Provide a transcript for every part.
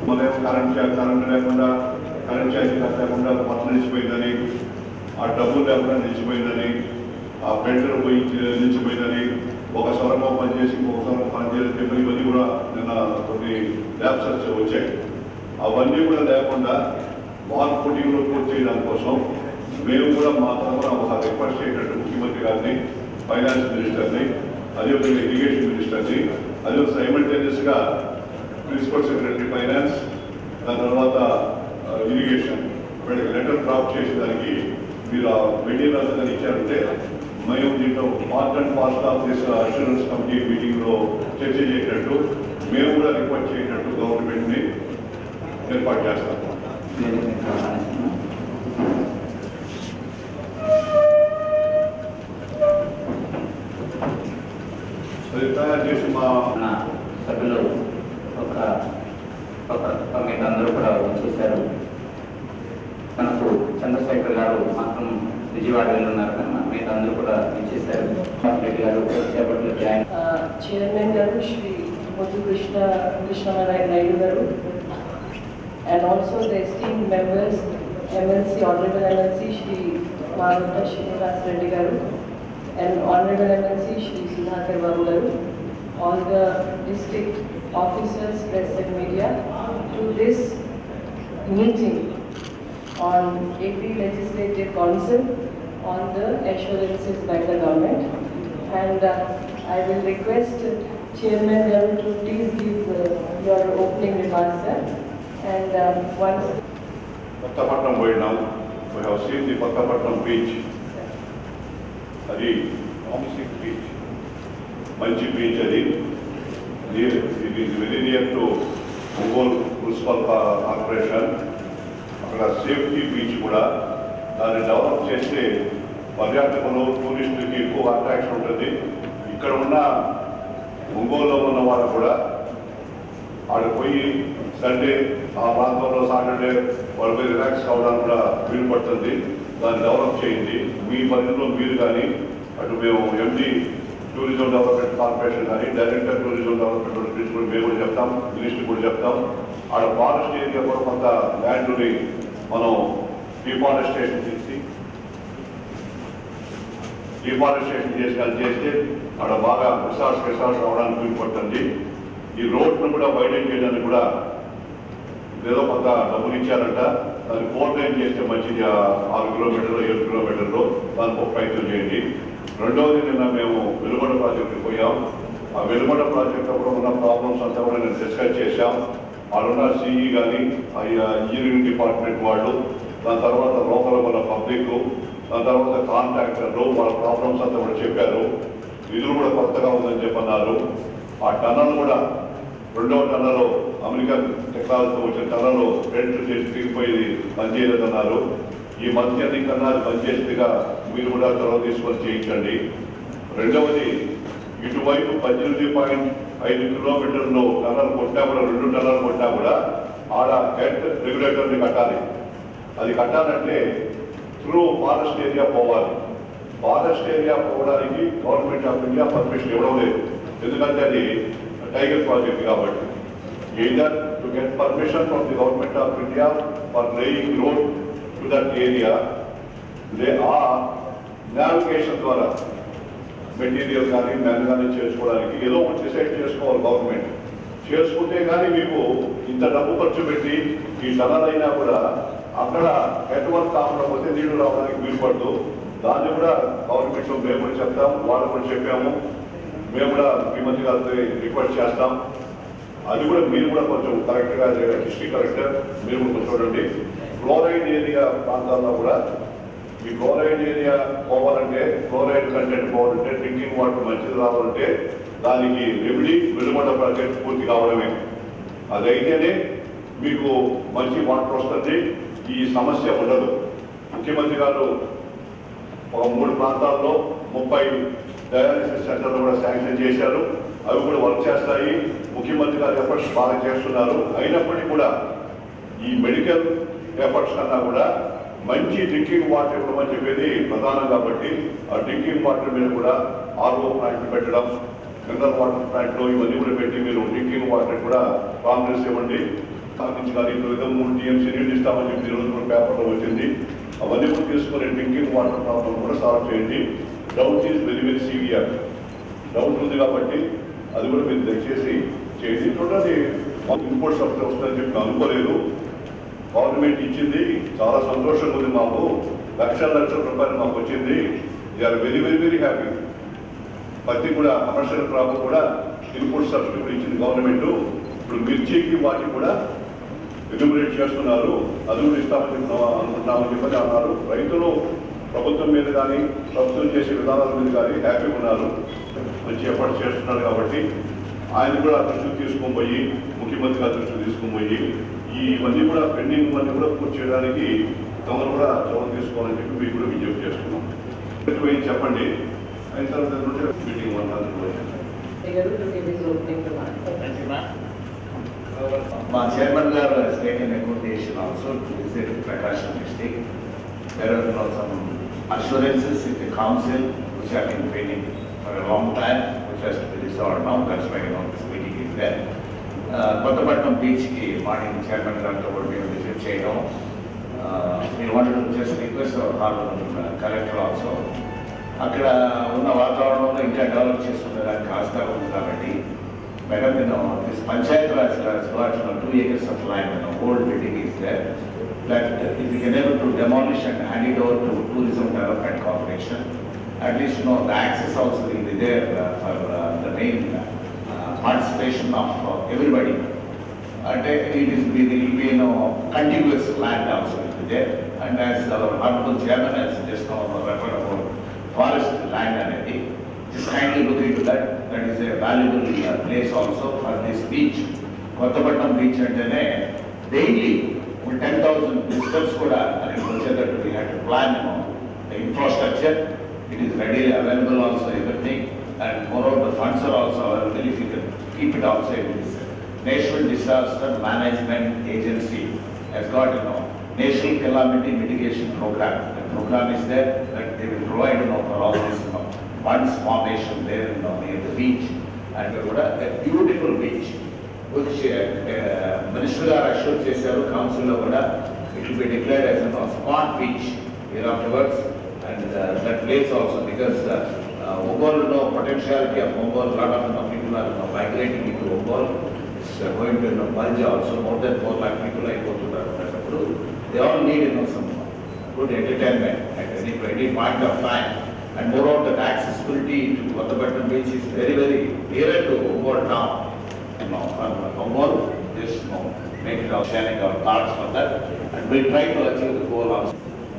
మరేమో కరెంట్ చా- కరెంట్ లేకుండా కరెంట్ ఛార్జీ లేకుండా మొత్తం నిలిచిపోయిందని ఆ డబ్బులు లేకుండా నిలిచిపోయిందని ఆ పెంటర్ పోయి నిలిచిపోయిందని ఒక స్వరంలో పనిచేసి ఇంకొక స్వరం పనిచేసి చెప్పిన ఇవన్నీ కూడా నిన్న కొన్ని ల్యాబ్సెస్ వచ్చాయి అవన్నీ కూడా లేకుండా వార్ పుట్టింగ్లో పూర్తి చేయడం కోసం మేము కూడా మా తరఫున ఒక రిక్వెస్ట్ చేయనట్టు ముఖ్యమంత్రి గారిని ఫైనాన్స్ మినిస్టర్ని అదేవిధంగా ఇరిగేషన్ మినిస్టర్ని అదే సైమల్టేనియస్ గా ప్రిన్సిపల్ సెక్రటరీ ఫైనాన్స్ దాని తర్వాత ఆ, ఇరిగేషన్ వీళ్ళకి లెటర్ డ్రాప్ చేసేదానికి మీరు ఆ మెటీరియల్ అంతా ఇచ్చారంటే మేము దీంట్లో part and part of this assurance committee meeting లో చర్చ చేసినట్టు మేము కూడా రిక్వెస్ట్ చేసినట్టు గవర్నమెంట్ ని ఏర్పాటు చేస్తాం అది తయారు చేసి మా మన సభ్యులు ఒక ఒక కమిటీ అందరూ కూడా వచ్చేసారు మనకు చంద్రశేఖర్ గారు మాత్రం విజయవాడ వెళ్ళున్నారు కానీ మన మీద అందరూ కూడా ఇచ్చేసారు రెడ్డి గారు చేపట్లో జాయిన్ చైర్మన్ గారు శ్రీ ముద్దు కృష్ణ కృష్ణనారాయణ నాయుడు గారు and also the esteemed members, MLC, Honorable MLC Shri Maruta Srinivas Reddy Garu, and Honorable MLC Shri Sudhakar Babu Garu, all the district officers, press and media, to this meeting on AP Legislative Council on the assurances by the government. And uh, I will request Chairman Garu to please give uh, your opening remarks, sir. And uh, once Kothapatnam పోయినాం we have seen the Kothapatnam beach అది ఆమ్సిక్ beach మంచి beach అది it is very near to Ongole municipal corporation అక్కడ safety beach కూడా దాన్ని develop చేస్తే పర్యాటకులు టూరిస్టులకి ఎక్కువ అట్రాక్షన్ ఉంటుంది ఇక్కడ ఉన్న ఒంగోలులో ఉన్న వాళ్ళు కూడా ఆడ పోయి సండే ఆ ప్రాంతంలో సాటర్డే వాళ్ళ మీద రిలాక్స్ కావడానికి కూడా వీలు పడుతుంది దాన్ని డెవలప్ చేయండి మీ పరిధిలో మీరు కానీ అటు మేము ఎండి టూరిజం డెవలప్మెంట్ కార్పొరేషన్ కానీ డైరెక్టర్ టూరిజం డెవలప్మెంట్ గురించి కూడా మేము కూడా చెప్తాం మినిస్టర్ కూడా చెప్తాం ఆడ ఫారెస్ట్ ఏరియా కూడా కొంత ల్యాండ్ని మనం డిఫారెస్టేషన్ చేసి డిఫారెస్టేషన్ చేసి కానీ చేస్తే అక్కడ బాగా రిసార్ట్స్ రిసార్ట్స్ అవడానికి వీలు పడుతుంది ఈ రోడ్ను కూడా వైడెన్ చేయడానికి కూడా ఏదో కొంత డబ్బులు ఇచ్చారంట దాన్ని ఫోర్ లైన్ చేస్తే మంచిది ఆ ఆరు కిలోమీటర్లు ఏడు కిలోమీటర్లు దానికి ఒక ప్రయత్నం చేయండి రెండవది నిన్న మేము వెలుగొండ ప్రాజెక్టుకి పోయాం ఆ వెలుగొండ ప్రాజెక్ట్ అప్పుడు ఉన్న ప్రాబ్లమ్స్ అంతా కూడా నేను డిస్కస్ చేశాం వాళ్ళున్న సిఈ కానీ ఆ ఇంజనీరింగ్ డిపార్ట్మెంట్ వాళ్ళు దాని తర్వాత లోపల ఉన్న పబ్లిక్ దాని తర్వాత కాంట్రాక్టర్లు వాళ్ళ ప్రాబ్లమ్స్ అంతా కూడా చెప్పారు నిధులు కూడా కొత్తగా ఉందని చెప్పన్నారు ఆ టన్నల్ కూడా రెండవ టన్నలో అమెరికన్ టెక్నాలజీతో వచ్చిన టన్నలో బెల్ట్ చేసి తిరిగిపోయి పనిచేయలేదన్నారు ఈ మధ్య కన్నా అది పనిచేసేదిగా మీరు కూడా చొరవ తీసుకొని చేయించండి రెండవది ఇటువైపు పద్దెనిమిది పాయింట్ ఐదు కిలోమీటర్లు టన్నల్ కొట్టా కూడా రెండు టన్నల్ కొట్టా కూడా ఆడ హెడ్ రెగ్యులేటర్ని కట్టాలి అది కట్టాలంటే త్రూ ఫారెస్ట్ ఏరియా పోవాలి ఫారెస్ట్ ఏరియా పోవడానికి గవర్నమెంట్ ఆఫ్ ఇండియా పర్మిషన్ ఇవ్వడం లేదు ఎందుకంటే అది టైగర్ ప్రాజెక్ట్ కాబట్టి either to get permission from the government of India for laying road to that area, they are navigation ద్వారా మెటీరియల్ కానీ మెన్ కానీ చేసుకోవడానికి ఏదో ఒకటి డిసైడ్ చేసుకోవాలి గవర్నమెంట్ చేసుకుంటే కానీ మీకు ఇంత డబ్బు ఖర్చు పెట్టి ఈ టనల్ అయినా కూడా అక్కడ నెట్వర్క్ కాకపోతే నీళ్లు రావడానికి వీలు పడదు దాన్ని కూడా గవర్నమెంట్ లో మేము కూడా చెప్తాం వాళ్ళు కూడా చెప్పాము మేము కూడా ముఖ్యమంత్రి గారితో రిక్వెస్ట్ చేస్తాం అది కూడా మీరు కూడా కొంచెం కరెక్ట్ గా డిస్ట్రిక్ట్ కలెక్టర్ మీరు కూడా కొంచెం చూడండి ఫ్లోరైడ్ ఏరియా ప్రాంతాల్లో కూడా ఈ ఫ్లోరైడ్ ఏరియా పోవాలంటే ఫ్లోరైడ్ కంటెంట్ పోవాలంటే డ్రింకింగ్ వాటర్ మంచిది రావాలంటే దానికి రెమెడీ వెలుగొండ ప్రాజెక్ట్ పూర్తి కావడమే అదైతేనే మీకు మంచి వాటర్ వస్తుంది ఈ సమస్య ఉండదు ముఖ్యమంత్రి గారు ఒక మూడు ప్రాంతాల్లో ముప్పై డయాలసిస్ సెంటర్లు కూడా శాంక్షన్ చేశారు అవి కూడా వర్క్ చేస్తాయి ముఖ్యమంత్రి గారు ఎఫర్ట్స్ బాగా చేస్తున్నారు అయినప్పటికీ కూడా ఈ మెడికల్ ఎఫర్ట్స్ కన్నా కూడా మంచి డ్రింకింగ్ వాటర్ ఇవ్వడం చెప్పేది ప్రధానం కాబట్టి ఆ డ్రింకింగ్ వాటర్ మీద కూడా ఆర్ఓ ప్లాంట్ పెట్టడం మినరల్ వాటర్ ప్లాంట్లు ఇవన్నీ కూడా పెట్టి మీరు డ్రింకింగ్ వాటర్ కూడా కాంగ్రెస్ ఇవ్వండి నుంచి కానీ ఇప్పుడు ఏదో మూడు టీఎంసీ నీళ్ళు ఇస్తామని చెప్పి ఈరోజు కూడా పేపర్లో వచ్చింది అవన్నీ కూడా తీసుకొని డ్రింకింగ్ వాటర్ ప్రాబ్లం కూడా సాల్వ్ చేయండి doubt is very very severe doubt ఉంది కాబట్టి అది కూడా మీరు దయచేసి చేయండి చూడండి ఇంపోర్ట్ సబ్సిడీ వస్తుందని చెప్పి అనుకోలేదు గవర్నమెంట్ ఇచ్చింది చాలా సంతోషంగా ఉంది మాకు లక్షల లక్షల రూపాయలు మాకు వచ్చింది are very very very happy పత్తి కూడా కమర్షియల్ క్రాప్ కూడా ఇన్పుట్ సబ్సిడీ కూడా ఇచ్చింది గవర్నమెంట్ ఇప్పుడు మిర్చికి వాటికి కూడా ఎన్యూమరేట్ చేస్తున్నారు అది కూడా ఇస్తామని చెప్పి అనుకుంటున్నామని చెప్పని అన్నారు రైతులు ప్రభుత్వం మీద కానీ ప్రభుత్వం చేసే విధానాల మీద కానీ హ్యాపీగా ఉన్నారు మంచి ఎఫర్ట్ చేస్తున్నారు కాబట్టి ఆయన కూడా దృష్టికి తీసుకొని పోయి ముఖ్యమంత్రి గారి దృష్టికి తీసుకొని పోయి ఈ ఇవన్నీ కూడా పెండింగ్ ఇవన్నీ కూడా పూర్తి చేయడానికి తమరు కూడా చొరవ తీసుకోవాలని చెప్పి మీకు కూడా విజ్ఞప్తి చేస్తున్నాం పోయి చెప్పండి అయిన తర్వాత meeting one Garu to give his opening remarks. మా chairman garu has taken a good decision also to visit Prakasham district. There are now some assurances in the council which have been pending for a long time, which has to be resolved now, that's why you know this meeting is there. Uh, Kothapatnam బీచ్కి morning chairman గారితో కూడా మేము visit చేయడం మీరు wanted just request collector also అక్కడ ఉన్న వాతావరణంలో ఇంకా డెవలప్ చేసుకునేదానికి ఆస్కారం ఉంది కాబట్టి మేడం నేను this Panchayat Raj has got you know, two acres of land, you know, old building is there. That if we can able to demolish and hand it over to Tourism Development Corporation, at least, you know, the access also will be there uh, for uh, the main uh, participation of uh, everybody. And uh, it is, it will be, you know, contiguous land also will be there. And as our honorable chairman has just now referred about forest land అనేది just kindly look into that. That is a valuable uh, place also for this beach. Kothapatnam beach అంటేనే daily ten thousand visitors కూడా అక్కడికి వచ్చేటట్టు we had to plan infrastructure it is readily available also everything and more out the funds are also available if you can keep it outside this national disaster management agency has got, you know, national calamity mitigation program. The program is there that they will provide, you know, for all this, you know, funds formation there, you know, near the beach. And we would have a beautiful beach, which uh, uh, Minister గారు assure చేశారు కౌన్సిల్లో కూడా it will be declared as a smart beach here afterwards. And uh, that place also because uh, uh, Ongole, you know, potentiality of Ongole, lot of, you know, people are, you know, migrating into Ongole. It's uh, going to, you know, bulge also, more than four lakh people are going to that. They all need, you know, some good entertainment at any, any point of time. And moreover, that accessibility to Vattapatnam beach is very, very nearer to Ongole town. You know, and Ongole, just, you know, make it our sharing our thoughts for that. And we'll try to achieve the goal also.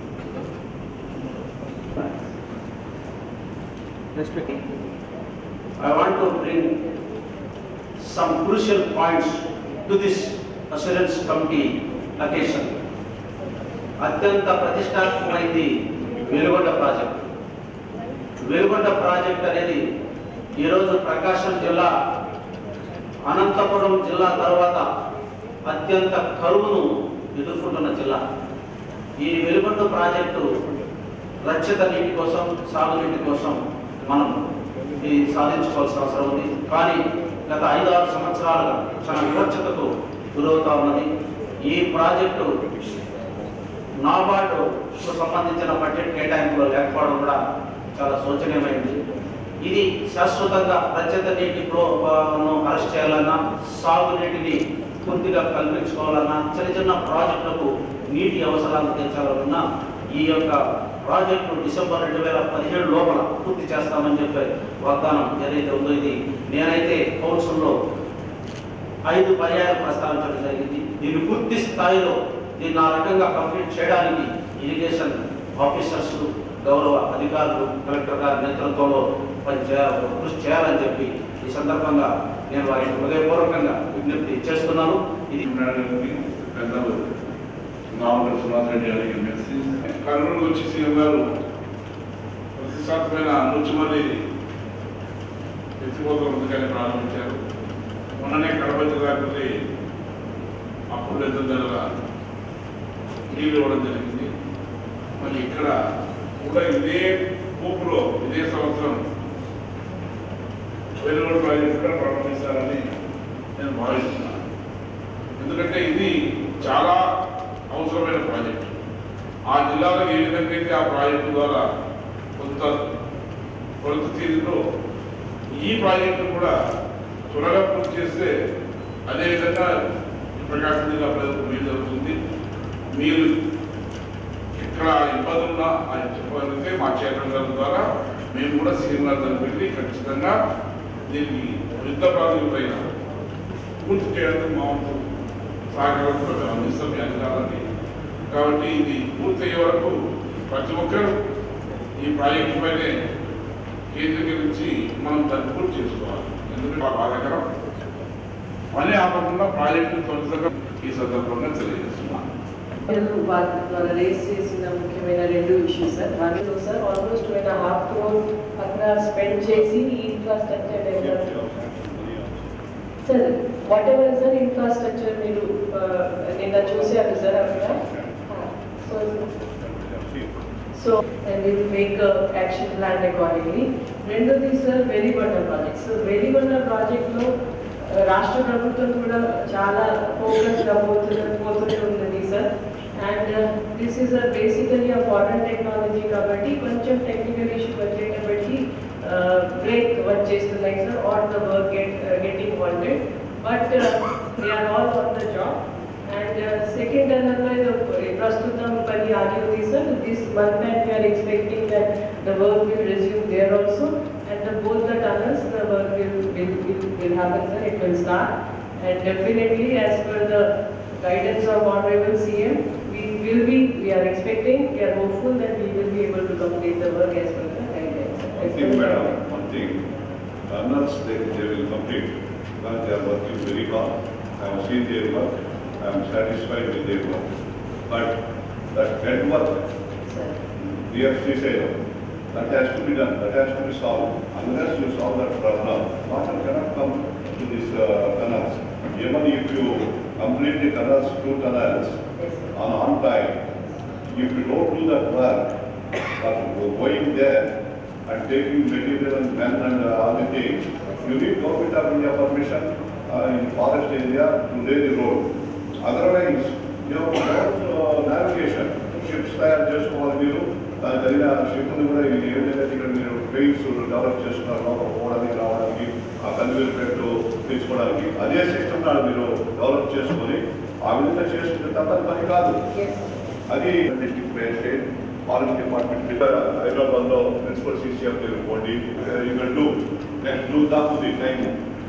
I want to bring some crucial points to this assurance committee occasion. అత్యంత ప్రతిష్టాత్మకమైంది Veligonda project Veligonda project అనేది ఈరోజు ప్రకాశం జిల్లా అనంతపురం జిల్లా తర్వాత అత్యంత కరువును ఎదుర్కొంటున్న జిల్లా ఈ వెలుగొండ ప్రాజెక్టు రక్షిత నీటి కోసం సాగునీటి కోసం మనం ఇది సాధించుకోవాల్సిన అవసరం ఉంది కానీ గత ఐదు ఆరు సంవత్సరాలుగా చాలా వివక్షతకు గురవుతా ఉన్నది ఈ ప్రాజెక్టు నాబార్డుకు సంబంధించిన బడ్జెట్ కేటాయింపులు లేకపోవడం కూడా చాలా శోచనీయమైంది ఇది శాశ్వతంగా రక్షిత నీటి ఫ్లోను అరెస్ట్ చేయాలన్నా సాగునీటిని పూర్తిగా కల్పించుకోవాలన్నా చిన్న చిన్న ప్రాజెక్టులకు నీటి అవసరాలు తీర్చాలన్నా ఈ యొక్క ప్రాజెక్టు డిసెంబర్ రెండు వేల పదిహేడు లోపల పూర్తి చేస్తామని చెప్పే వాగ్దానం ఏదైతే ఉందో ఇది నేనైతే కౌన్సిల్లో ఐదు పర్యాయాలు ప్రస్తావించడం జరిగింది దీన్ని పూర్తి స్థాయిలో దీన్ని ఆ రకంగా కంప్లీట్ చేయడానికి ఇరిగేషన్ ఆఫీసర్స్ గౌరవ అధికారులు కలెక్టర్ గారి నేతృత్వంలో పని చేయాలి కృషి చేయాలని చెప్పి ఈ సందర్భంగా నేను వారికి హృదయపూర్వకంగా విజ్ఞప్తి చేస్తున్నాను ఇది పెద్దలు నామకల్ సుభాష్ రెడ్డి గారికి ఎమ్మెల్సీ కర్నూలు వచ్చి సీఎం గారు ప్రతిష్టాత్మైన నూచిమల్లి ఎత్తిపోతల పథకాన్ని ప్రారంభించారు మొన్ననే కడప జిల్లాకి అప్పుడు ఎదురుదల నీళ్ళు ఇవ్వడం జరిగింది మళ్ళీ ఇక్కడ కూడా ఇదే ఊపులో ఇదే సంవత్సరం వెలుగుడు ప్రాజెక్ట్ కూడా ప్రారంభిస్తారని నేను భావిస్తున్నాను ఎందుకంటే ఇది చాలా అవసరమైన ప్రాజెక్ట్ ఆ జిల్లాలో ఏ విధంగా అయితే ఆ ప్రాజెక్టు ద్వారా కొంత కొరత తీరులో ఈ ప్రాజెక్టు కూడా త్వరగా పూర్తి చేస్తే అదేవిధంగా ఈ ప్రకాశం జిల్లా ప్రజలకు మేలు జరుగుతుంది మీరు ఎక్కడ ఇబ్బంది ఉన్నా ఆయన చెప్పగలిగితే మా చైర్మన్ గారి ద్వారా మేము కూడా సీఎం గారి దగ్గరికి వెళ్ళి ఖచ్చితంగా దీనికి యుద్ధ ప్రాతిపదికన పూర్తి చేయడానికి మా వంతు సహకారం కూడా మేము అందిస్తాం మీ అధికారాన్ని కాబట్టి ఇది పూర్తి అయ్యే వరకు ప్రతి ఒక్కరూ ఈ ప్రాజెక్టు పైనే కేంద్రీకరించి మనం దాన్ని పూర్తి చేసుకోవాలి ఎందుకంటే మా బాధాకరం పని ఆపకుండా ప్రాజెక్టు త్వరితగా ఈ సందర్భంగా తెలియజేస్తున్నాం మీరు వారి ద్వారా రేస్ చేసిన ముఖ్యమైన రెండు issues sir one sir almost two and half crore అక్కడ స్పెండ్ చేసి ఈ infrastructure develop sir whatever sir infrastructure మీరు ఆ, నిన్న చూశారు సార్ అక్కడ so so and will make action plan accordingly రెండోది sir Veligonda project so Veligonda ప్రాజెక్ట్లో రాష్ట్ర ప్రభుత్వం కూడా చాలా ఫోకస్గా పోతున్న పోతూనే ఉన్నది sir and this is basically uh foreign technology కాబట్టి కొంచెం టెక్నికల్ ఇష్యూ వచ్చేటప్పటికి బ్రేక్ వచ్చేస్తున్నాయి sir are the work get getting wanted but they are all on the job and second టర్నర్లో ఇది ప్రస్తుతం పని ఆగి ఉంది sir this month and we are expecting that the work will resume there also and the both the tunnels the work will will will happen sir it will start and definitely as per the guidance of Honorable CM, we will be, we are expecting, we are hopeful that we will be able to complete the work as per the guidelines. One thing, madam, one thing, runners, they, they will complete, because they are working very hard. I have seen their work, I am satisfied with their work. But that dead work, Sir. we have Srisailam, that has to be done, that has to be solved. Unless you solve that problem, water cannot come to these uh, canals. Even if you complete the canals, two canals, Yes, sir. on on time, if you don't do that work, but going there and taking material and men and uh, all the things, you need government of India permission uh, in forest area to lay the road. Otherwise, you have no uh, navigation, ships తయారు చేసుకోవాలి మీరు దాని జరిగిన షిప్ని కూడా ఏ విధంగా ఇక్కడ మీరు trains develop చేస్తున్నారు లోపల పోవడానికి రావడానికి ఆ కన్వీర్ పెట్టు తీసుకోవడానికి అదే సిస్టమ్ నాడు మీరు డెవలప్ చేసుకొని ఆ విధంగా చేసుకుంటే తప్పని పని కాదు Yes. అది district magistrate forest department Hyderabad లో ప్రిన్సిపల్ సీసీఎఫ్ పోండి ఇక్కడ డూ నెక్స్ట్ డూ దాపుది టైం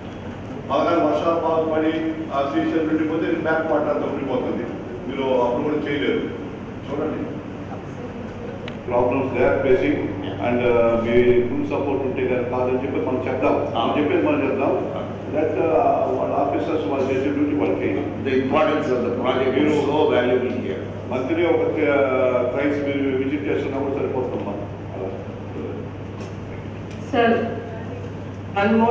అలాగే వర్షాలు బాగా పడి ఆ సీసీఎఫ్ ఉండిపోతే బ్యాక్ వాటర్ అంతా ఉండిపోతుంది మీరు అప్పుడు కూడా చేయలేరు చూడండి problems they are facing and మీ ఫుల్ సపోర్ట్ ఉంటే కనుక కాదని చెప్పి మనం చెప్దాం మనం చెప్పేది మనం చెప్దాం దట్ వాళ్ళ ఆఫీసర్స్ వాళ్ళు చేసే డ్యూటీ వాళ్ళకి The importance of the project is so valuable here. Monthly ఒక ట్రైన్స్ మీరు విజిట్ చేస్తున్నప్పుడు సరిపోతుందమ్మా అలా Sir, one more.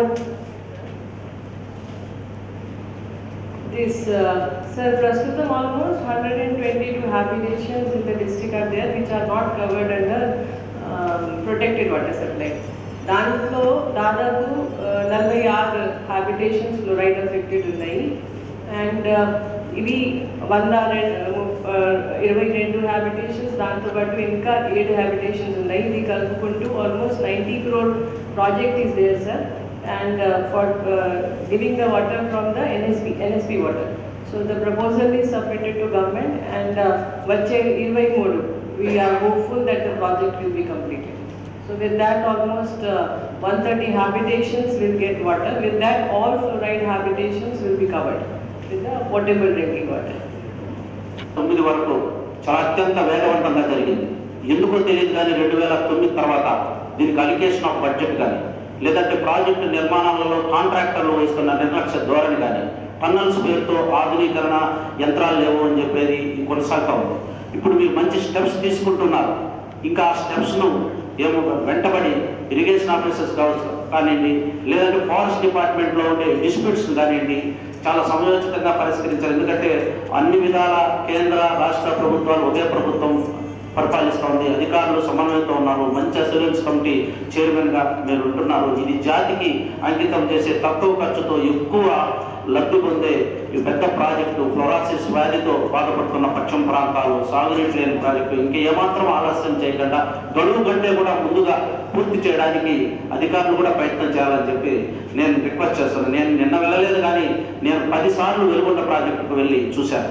This, uh, sir, Prastutam almost 122 habitations in the district are there which are not covered under um, protected water supply. దాంట్లో దాదాపు uh, నలభై ఆరు habitations fluoride affected ఉన్నాయి అండ్ ఇవి వంద రెండు ఇరవై రెండు హ్యాబిటేషన్స్ దాంతోపాటు ఇంకా ఏడు హ్యాబిటేషన్స్ ఉన్నాయి ఇది కలుపుకుంటూ almost ninety crore project is there sir and for giving the water from the NSP NSP water so the proposal is submitted to government and వచ్చే ఇరవై మూడు we are hopeful that the project will be completed So with that, almost uh, 130 habitations will get water. With that, all fluoride habitations will be covered with the potable drinking water. తొమ్మిది వరకు చాలా అత్యంత వేగవంతంగా జరిగింది ఎందుకో తెలియదు కానీ రెండు వేల తొమ్మిది తర్వాత దీనికి అలికేషన్ ఆఫ్ బడ్జెట్ కానీ లేదంటే ప్రాజెక్టు నిర్మాణాలలో కాంట్రాక్టర్లు వహిస్తున్న నిర్లక్ష్య ధోరణి కానీ టన్నల్స్ పేరుతో ఆధునీకరణ యంత్రాలు లేవు అని చెప్పేది కొనసాగుతా ఉంది ఇప్పుడు మీరు మంచి స్టెప్స్ తీసుకుంటున్నారు ఇంకా ఆ స్టెప్స్ను ఏమో వెంటబడి ఇరిగేషన్ ఆఫీసర్స్ కావచ్చు కానివ్వండి లేదంటే ఫారెస్ట్ డిపార్ట్మెంట్లో ఉండే డిస్ప్యూట్స్ కానివ్వండి చాలా సమయోచితంగా పరిష్కరించాలి ఎందుకంటే అన్ని విధాల కేంద్ర రాష్ట్ర ప్రభుత్వాలు ఒకే ప్రభుత్వం పరిపాలిస్తోంది అధికారులు సమన్వయంతో ఉన్నారు మంచి అసూరెన్స్ కమిటీ చైర్మన్ గా మీరు ఉంటున్నారు ఇది జాతికి అంకితం చేసే తక్కువ ఖర్చుతో ఎక్కువ లబ్ధి పొందే ఈ పెద్ద ప్రాజెక్టు ఫ్లోరాసిస్ వ్యాధితో బాధపడుతున్న పశ్చిమ ప్రాంతాలు సాగునీటి లేని ప్రాజెక్టు ఇంకా ఏమాత్రం ఆలస్యం చేయకుండా గడువు కంటే కూడా ముందుగా పూర్తి చేయడానికి అధికారులు కూడా ప్రయత్నం చేయాలని చెప్పి నేను రిక్వెస్ట్ చేస్తున్నాను నేను నిన్న వెళ్ళలేదు కానీ నేను పదిసార్లు వెలుగొండ ప్రాజెక్టుకు వెళ్ళి చూశాను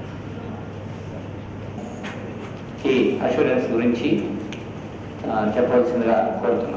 ఈ అష్యూరెన్స్ గురించి ఆ, చెప్పవలసిందిగా కోరుతున్నాను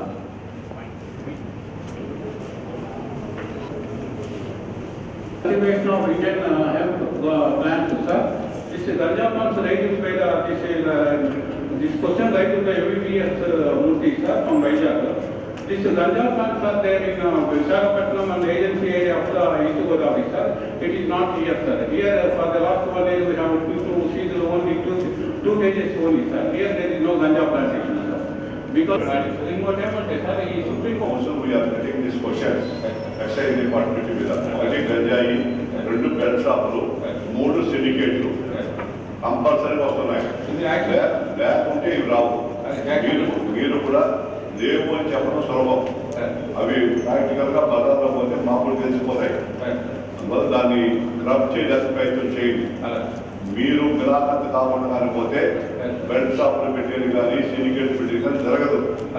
Cultivation of Indian uh, hemp uh, plants, sir. This is Ganja plants raised by the, this is, uh, this question raised by MBBS uh, Murthy, sir, from Vizag. This Ganja plants are there in uh, Visakhapatnam and agency area of the East Godavari, sir. It is not here, sir. Here, uh, for the last one year, we have people who see the only two, two cages only, sir. Here, there is no Ganja plantation, sir. Because, uh, in what happened, sir, ఈ Supreme Court Also, we are getting these questions. Excise department మీద ఒకటి గంజాయి రెండు bed షాపులు మూడు సిండికేట్లు కంపల్సరీగా వస్తున్నాయి లే- లేకుంటే ఇవి రావు మీరు మీరు కూడా లేవు అని చెప్పడం సులభం అవి ప్రాక్టికల్ గా బజార్లో పోతే మామూలు తెలిసిపోతాయి అందువల్ల దాన్ని క్రబ్ చేయడానికి ప్రయత్నం చేయండి మీరు మిలాఖత్ కాకుండా కానీ పోతే బెడ్ షాపులు పెట్టేది కానీ సిండికేట్ పెట్టేది కానీ జరగదు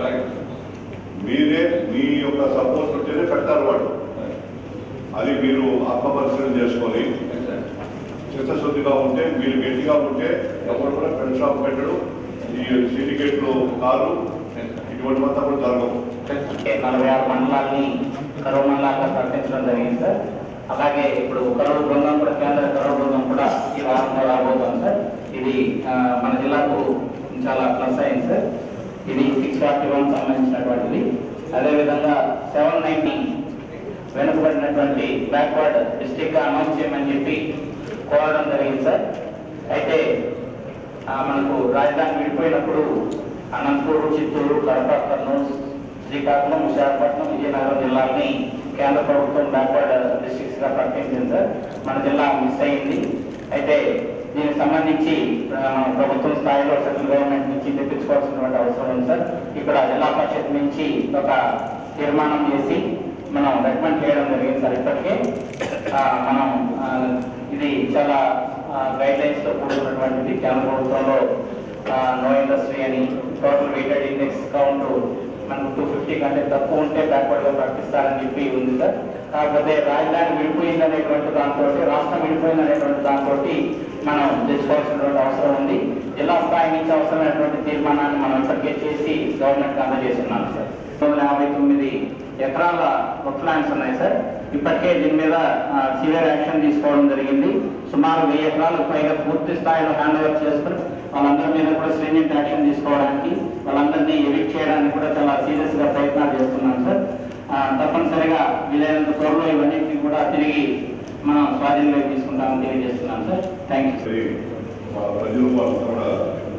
మీరే మీ యొక్క సపోర్ట్ ఉంటేనే పెడతారు వాళ్ళు అది మీరు ఆత్మపరిశీలన చేసుకొని చిత్తశుద్ధిగా ఉంటే మీరు గట్టిగా ఉంటే ఎవరు కూడా పెన్ షాప్ పెట్టడు ఈ సిండికేట్లు కారు ఇటువంటి మొత్తం కూడా జరగవు నలభై ఆరు మండలాన్ని కరువు మండలాలుగా ప్రకటించడం జరిగింది సార్ అలాగే ఇప్పుడు కరువు బృందం కూడా కేంద్ర కరువు బృందం కూడా ఈ వారంలో రాబోతుంది సార్ ఇది ఆ, మన జిల్లాకు చాలా ప్లస్ అయింది సార్ ఇది సిక్స్ ఫార్టీ వన్ సంబంధించినటువంటిది అదేవిధంగా సెవెన్ నైన్టీ వెనుకబడినటువంటి బ్యాక్వర్డ్ డిస్టిక్ అనౌన్స్ చేయమని చెప్పి కోరడం జరిగింది సార్ అయితే ఆ, మనకు రాజధాని విడిపోయినప్పుడు అనంతపూర్ చిత్తూరు కడప కర్నూలు శ్రీకాకుళం విశాఖపట్నం విజయనగరం జిల్లాల్ని కేంద్ర ప్రభుత్వం బ్యాక్వర్డ్ డిస్ట్రిక్ట్స్ గా ప్రకటించింది సార్ మన జిల్లా మిస్ అయింది అయితే దీనికి సంబంధించి ఆ, మన ప్రభుత్వం స్థాయిలో సెంట్రల్ గవర్నమెంట్ నుంచి తెప్పించుకోవాల్సినటువంటి అవసరం ఉంది సార్ ఇక్కడ జిల్లా పరిషత్ నుంచి ఒక తీర్మానం చేసి మనం రికమెండ్ చేయడం జరిగింది సార్ ఇప్పటికే ఆ, మనం ఆ, ఇది చాలా గైడ్ లైన్స్ తో కూడుకున్నటువంటిది కేంద్ర ప్రభుత్వంలో నో ఇండస్ట్రీ అని టోటల్ వెయిటెడ్ ఇండెక్స్ కౌంట్ మనకు టూ ఫిఫ్టీ కంటే తక్కువ ఉంటే బ్యాక్వర్డ్ గా ప్రకటిస్తారని చెప్పి ఉంది సార్ కాకపోతే రాజధాని విడిపోయింది అనేటువంటి దాంతో రాష్ట్రం విడిపోయింది అనేటువంటి దాంతో మనం తెచ్చుకోవాల్సినటువంటి అవసరం ఉంది జిల్లా స్థాయి నుంచి అవసరమైనటువంటి తీర్మానాన్ని మనం ఇప్పటికే చేసి గవర్నమెంట్ అందజేస్తున్నాం సార్ రెండు వందల యాభై తొమ్మిది ఎకరాల ప్లాన్స్ ఉన్నాయి సార్ ఇప్పటికే దీని మీద సివియర్ యాక్షన్ తీసుకోవడం జరిగింది సుమారు వెయ్యి ఎకరాలకు పైగా పూర్తి స్థాయిలో హ్యాండ్ ఓవర్ చేసుకుని వాళ్ళందరి మీద కూడా స్ట్రింజెంట్ యాక్షన్ తీసుకోవడానికి వాళ్ళందరినీ ఎవిక్ట్ చేయడానికి కూడా చాలా సీరియస్ గా ప్రయత్నాలు చేస్తున్నాం సార్ ఆ, తప్పనిసరిగా వీలైనంత త్వరలో ఇవన్నింటినీ కూడా తిరిగి మనం స్వాధీనంలోకి తీసుకుంటామని తెలియజేస్తున్నాం సార్ థ్యాంక్ యూ మరి మా ప్రజలు వాళ్ళంతా కూడా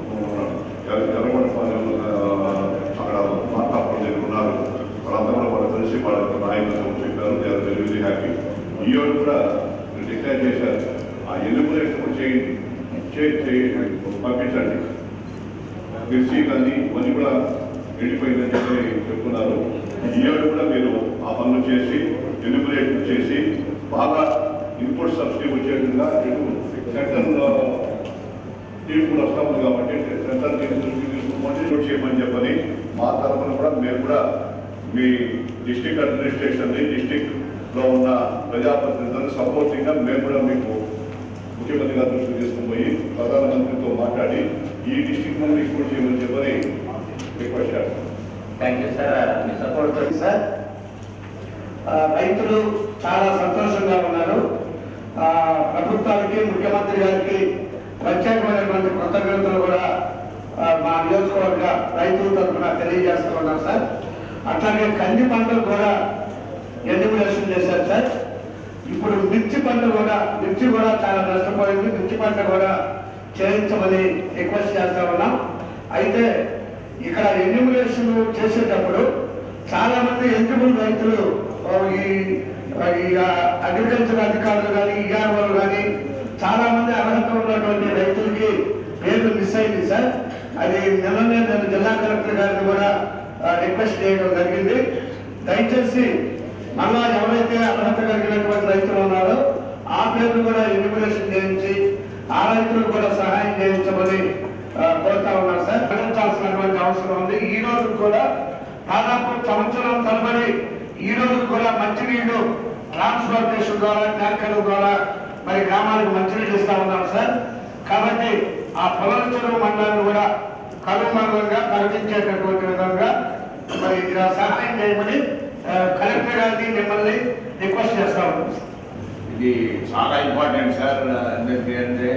జరగబడిన అక్కడ మార్కాపురం దగ్గర ఉన్నారు వాళ్ళంతా కూడా వాళ్ళు కలిసి వాళ్ళ యొక్క నాయకులతో చెప్పారు వెరీ వెరీ హ్యాపీ ఈ రోజు కూడా డిక్లేర్ చేశారు ఆ ఎలిమినేషన్ కూడా చేయండి చేయి చేయి పంపించండి మిర్చి కానీ ఇవన్నీ కూడా ఎండిపోయిందని చెప్పి చెప్తున్నారు ఈ ఏడు కూడా మీరు ఆ పనులు చేసి ఎలిమినేట్ చేసి బాగా ఇన్పుట్ సబ్సిడీ వచ్చేట్టుగా ఇటు సెంట్రల్ టీం కూడా వస్తాము కాబట్టి సెంట్రల్ టీం దృష్టికి తీసుకుని ఇన్పుట్ చేయమని చెప్పని మా తరఫున కూడా మేము కూడా మీ డిస్ట్రిక్ట్ అడ్మినిస్ట్రేషన్ డిస్ట్రిక్ట్ లో ఉన్న ప్రజాప్రతినిధులను సపోర్టింగ్ గా మేము కూడా మీకు ముఖ్యమంత్రి గారి దృష్టికి తీసుకుని పోయి ప్రధానమంత్రితో మాట్లాడి ఈ డిస్ట్రిక్ట్ నుండి ఇంక్లూడ్ చేయమని చెప్పని రిక్వెస్ట్ చేస్తాం థ్యాంక్ యూ సార్ మీ సపోర్ట్ సార్ ఆ, రైతులు చాలా సంతోషంగా ఉన్నారు ఆ, ప్రభుత్వానికి ముఖ్యమంత్రి గారికి ప్రత్యేకమైనటువంటి కృతజ్ఞతలు కూడా ఆ, మా నియోజకవర్గ రైతుల తరఫున తెలియజేస్తూ ఉన్నాం సార్ అట్లాగే కంది పంటలు కూడా ఎలిమినేషన్ చేశారు సార్ ఇప్పుడు మిర్చి పంట కూడా మిర్చి కూడా చాలా నష్టపోయింది మిర్చి పంట కూడా చేయించమని రిక్వెస్ట్ చేస్తా ఉన్నాం అయితే ఇక్కడ ఎన్యూమినేషన్ చేసేటప్పుడు చాలా మంది ఎలిజిబుల్ రైతులు ఆ, ఈ ఆ, ఈ అగ్రికల్చర్ అధికారులు కానీ ఈఆర్ఓలు కానీ చాలా మంది అర్హత ఉన్నటువంటి రైతులకి పేర్లు మిస్ అయింది సార్ అది నిన్ననే నేను జిల్లా కలెక్టర్ గారిని కూడా రిక్వెస్ట్ చేయడం జరిగింది దయచేసి మళ్ళా ఎవరైతే అర్హత కలిగినటువంటి రైతులు ఉన్నారో ఆ పేర్లు కూడా ఎన్యుమరేషన్ చేయించి ఆ రైతులకు కూడా సహాయం చేయించమని ఆ, కోరుతా ఉన్నారు సార్ గమనించాల్సినటువంటి అవసరం ఉంది ఈ రోజు కూడా దాదాపు సంవత్సరం తరబడి ఈ రోజు కూడా మంచినీళ్లు ట్రాన్స్పోర్టేషన్ ద్వారా ట్యాంకర్ల ద్వారా మరి గ్రామాలకు మంచినీళ్ళు ఇస్తా ఉన్నాం సార్ కాబట్టి ఆ పొలం చెరువు మండలాన్ని కూడా కరువు మండలంగా ప్రకటించేటటువంటి విధంగా మరి ఇలా సహాయం చేయమని ఆ, కలెక్టర్ గారిని మిమ్మల్ని రిక్వెస్ట్ చేస్తా ఉన్నాం సార్. ఇది చాలా ఇంపార్టెంట్ సార్ ఎందుకంటే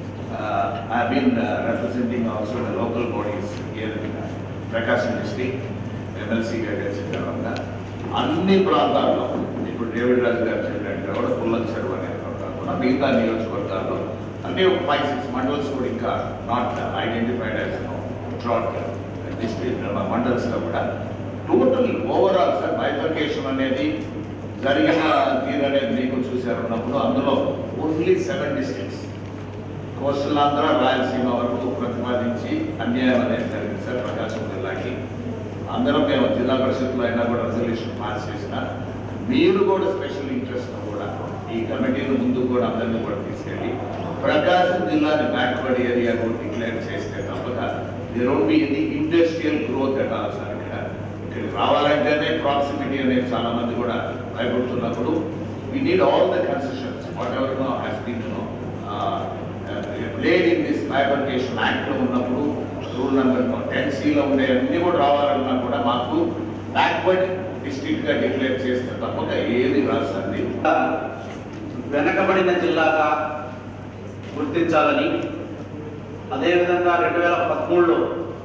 I been representing also the local bodies here Prakasam district ఎమ్మెల్సీగా గెలిచిన తర్వాత అన్ని ప్రాంతాల్లో ఇప్పుడు డేవిడ్ రాజు గారు చెప్పినట్టుగా కూడా పుల్లం చెరువు అనే కాకుండా మిగతా నియోజకవర్గాల్లో అంటే ఒక ఫైవ్ సిక్స్ మండల్స్ కూడా ఇంకా not identified as drought district మండల్స్లో కూడా టోటల్ ఓవరాల్ సార్ బైఫర్కేషన్ అనేది జరిగిన తీరు అనేది మీకు చూశారు ఉన్నప్పుడు అందులో only seven districts coastal Andhra Rayalaseema వరకు ప్రతిపాదించి అన్యాయం అనేది జరిగింది సార్ ప్రకాశం జిల్లాకి అందరం మేము జిల్లా పరిషత్లో అయినా కూడా రెజల్యూషన్ పాస్ చేసిన మీరు కూడా స్పెషల్ ఇంట్రెస్ట్ కూడా ఈ కమిటీని ముందు కూడా అందరినీ కూడా తీసుకెళ్ళి ప్రకాశం జిల్లాని బ్యాక్వర్డ్ ఏరియా కూడా డిక్లేర్ చేస్తే తప్పక there won't be any industrial growth at all sir ఇక్కడ ఇక్కడికి రావాలంటేనే ప్రాక్సిమిటీ అనేది చాలా మంది కూడా భయపడుతున్నప్పుడు we need all the concessions whatever no has been no played in this bifurcation act లో ఉన్నప్పుడు రూల్ నెంబర్ టెన్ సిలో ఉండే అన్ని కూడా రావాలన్నా కూడా మాకు బ్యాక్వర్డ్ డిస్ట్రిక్ట్ గా డిక్లేర్ చేస్తే తప్పక ఏది రాస్తుంది వెనకబడిన జిల్లాగా గుర్తించాలని అదేవిధంగా రెండు వేల పదమూడులో